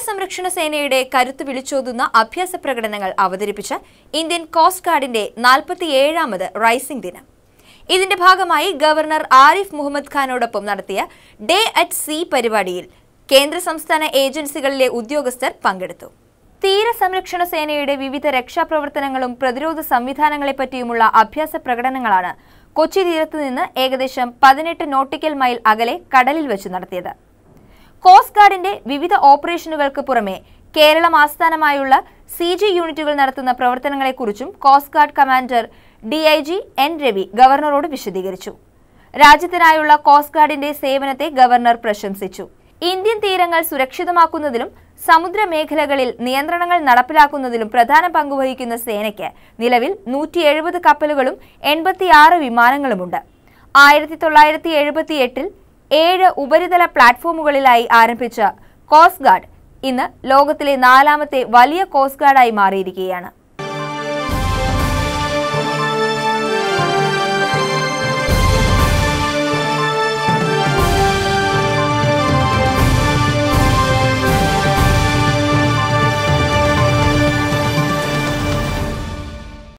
തീരസംരക്ഷണ സേനയുടെ കരുത്ത് വിളിച്ചോതുന്ന അഭ്യാസ പ്രകടനങ്ങൾ അവതരിപ്പിച്ച ഇന്ത്യൻ കോസ്റ്റ് ഗാർഡിന്റെ നാൽപ്പത്തിയേഴാമത് റൈസിംഗ് ദിനം ഇതിന്റെ ഭാഗമായി ഗവർണർ ആരിഫ് മുഹമ്മദ് ഖാനോടൊപ്പം നടത്തിയ ഡേ അറ്റ് സീ പരിപാടിയിൽ കേന്ദ്ര സംസ്ഥാന ഏജൻസികളിലെ ഉദ്യോഗസ്ഥർ പങ്കെടുത്തു തീരസംരക്ഷണ സേനയുടെ വിവിധ രക്ഷാപ്രവർത്തനങ്ങളും പ്രതിരോധ സംവിധാനങ്ങളെപ്പറ്റിയുമുള്ള അഭ്യാസ പ്രകടനങ്ങളാണ് കൊച്ചി തീരത്ത് നിന്ന് ഏകദേശം പതിനെട്ട് നോട്ടിക്കൽ മൈൽ അകലെ കടലിൽ വെച്ച് നടത്തിയത് കോസ്റ്റ് ഗാർഡിന്റെ വിവിധ ഓപ്പറേഷനുകൾക്ക് പുറമെ കേരളം ആസ്ഥാനമായുള്ള സി ജി യൂണിറ്റുകൾ നടത്തുന്ന പ്രവർത്തനങ്ങളെക്കുറിച്ചും coast guard commander D I G N Ravi ഗവർണറോട് വിശദീകരിച്ചു രാജ്യത്തിനായുള്ള കോസ്റ്റ് ഗാർഡിന്റെ സേവനത്തെ ഗവർണർ പ്രശംസിച്ചു ഇന്ത്യൻ തീരങ്ങൾ സുരക്ഷിതമാക്കുന്നതിലും സമുദ്ര മേഖലകളിൽ നിയന്ത്രണങ്ങൾ നടപ്പിലാക്കുന്നതിലും പ്രധാന പങ്കുവഹിക്കുന്ന സേനയ്ക്ക് നിലവിൽ നൂറ്റി എഴുപത് കപ്പലുകളും എൺപത്തിയാറ് വിമാനങ്ങളുമുണ്ട് ആയിരത്തി തൊള്ളായിരത്തി എഴുപത്തി എട്ടിൽ ഏഴ് ഉപരിതല പ്ലാറ്റ്ഫോമുകളിലായി ആരംഭിച്ച കോസ്റ്റ് ഗാർഡ് ഇന്ന് ലോകത്തിലെ നാലാമത്തെ വലിയ കോസ്റ്റ് ഗാർഡായി മാറിയിരിക്കുകയാണ്